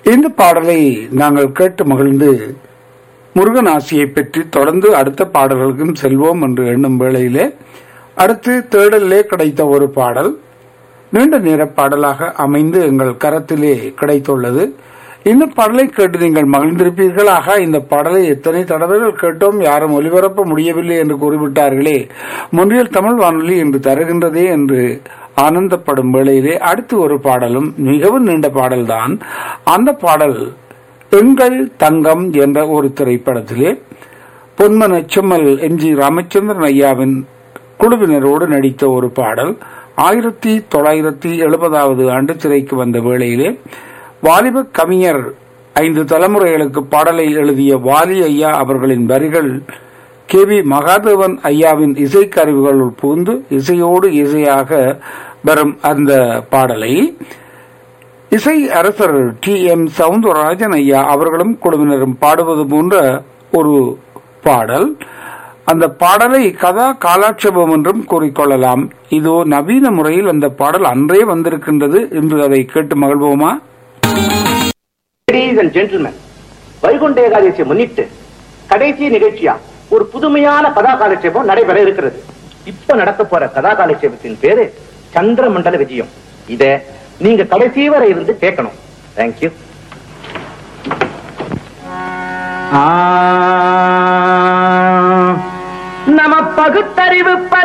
இந்த பாடலை நாங்கள் கேட்டு மகிழ்ந்து முருகன் ஆசியை பெற்று தொடர்ந்து அடுத்த பாடல்களுக்கும் செல்வோம் என்று எண்ணும் வேளையிலே அடுத்து தேடலிலே கிடைத்த ஒரு பாடல் நீண்ட நேர பாடலாக அமைந்து எங்கள் கரத்திலே கிடைத்துள்ளது இந்த பாடலை கேட்டு நீங்கள் மகிழ்ந்திருப்பீர்களாக இந்த பாடலை எத்தனை தடவைகள் கேட்டோம் யாரும் ஒலிபரப்ப முடியவில்லை என்று கூறிவிட்டார்களே முன்றியல் தமிழ் வானொலி என்று தருகின்றதே என்று ஆனந்தப்படும் வேளையிலே அடுத்து ஒரு பாடலும் மிகவும் நீண்ட பாடல்தான் அந்த பாடல் எங்கள் தங்கம் என்ற ஒரு திரைப்படத்திலே பொன்மன செம்மல் எம் ஜி ராமச்சந்திரன் ஐயாவின் குழுவினரோடு நடித்த ஒரு பாடல் ஆயிரத்தி தொள்ளாயிரத்தி எழுபதாவது ஆண்டு திரைக்கு வந்த வேளையிலே வாலிப கவிஞர் ஐந்து தலைமுறைகளுக்கு பாடலை எழுதிய வாலி ஐயா அவர்களின் வரிகள் கே வி மகாதேவன் ஐயாவின் இசைக்கருவிகளுள் புகுந்து இசையோடு இசையாக வரும் அந்த பாடலை இசை அரசர் டி எம் சவுந்தரராஜன் ஐயா அவர்களும் குழுவினரும் பாடுவது போன்ற ஒரு பாடல் அந்த பாடலை கதா காலாட்சேபம் என்றும் கூறிக்கொள்ளலாம் இதோ நவீன முறையில் அந்த பாடல் அன்றே வந்திருக்கின்றது என்று அதை கேட்டு மகிழ்வோமா லேடிஸ் அண்ட் ஜென்டில்மேன் வைகுண்ட ஏகாதசியை முன்னிட்டு கடைசி நிகழ்ச்சியா ஒரு புதுமையான கதா காலட்சேபம் நடைபெற இருக்கிறது இப்ப நடக்க போற கதா காலட்சேபத்தின் பேரு சந்திர மண்டல விஜயம் இத நீங்க கடைசி வரை இருந்து கேட்கணும் தேங்க்யூ நம பகுத்தறிவு